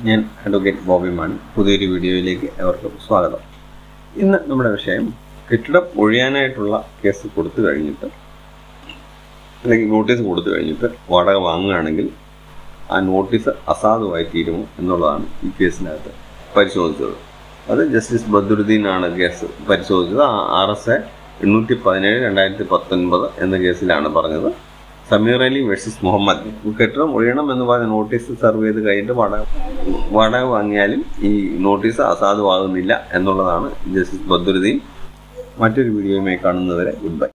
ഞാൻ അഡ്വക്കേറ്റ് ബോബിമാണ് പുതിയൊരു വീഡിയോയിലേക്ക് എവർക്കും സ്വാഗതം ഇന്ന് നമ്മുടെ വിഷയം കെട്ടിടം ഒഴിയാനായിട്ടുള്ള കേസ് കൊടുത്തു കഴിഞ്ഞിട്ട് അല്ലെങ്കിൽ നോട്ടീസ് കൊടുത്തു കഴിഞ്ഞിട്ട് വാടക വാങ്ങുകയാണെങ്കിൽ ആ നോട്ടീസ് അസാധുവായി തീരുമോ എന്നുള്ളതാണ് ഈ കേസിനകത്ത് പരിശോധിച്ചത് അത് ജസ്റ്റിസ് ബദ്രുദ്ദീനാണ് കേസ് പരിശോധിച്ചത് ആർ എസ് എ എണ്ണൂറ്റി പതിനേഴ് രണ്ടായിരത്തി പത്തൊൻപത് എന്ന കേസിലാണ് പറഞ്ഞത് സമീർ അലി വേഴ്സസ് മുഹമ്മദ് കെട്ടിടം ഒഴിയണം എന്ന് പറഞ്ഞ നോട്ടീസ് സെർവ് ചെയ്ത് കഴിഞ്ഞിട്ട് വാടക വാടക വാങ്ങിയാലും ഈ നോട്ടീസ് അസാധുവാകുന്നില്ല എന്നുള്ളതാണ് ജസ്റ്റിസ് ബദ്രുദ്ദീൻ മറ്റൊരു വീഡിയോയുമായി കാണുന്നവരെ ഗുഡ് ബൈ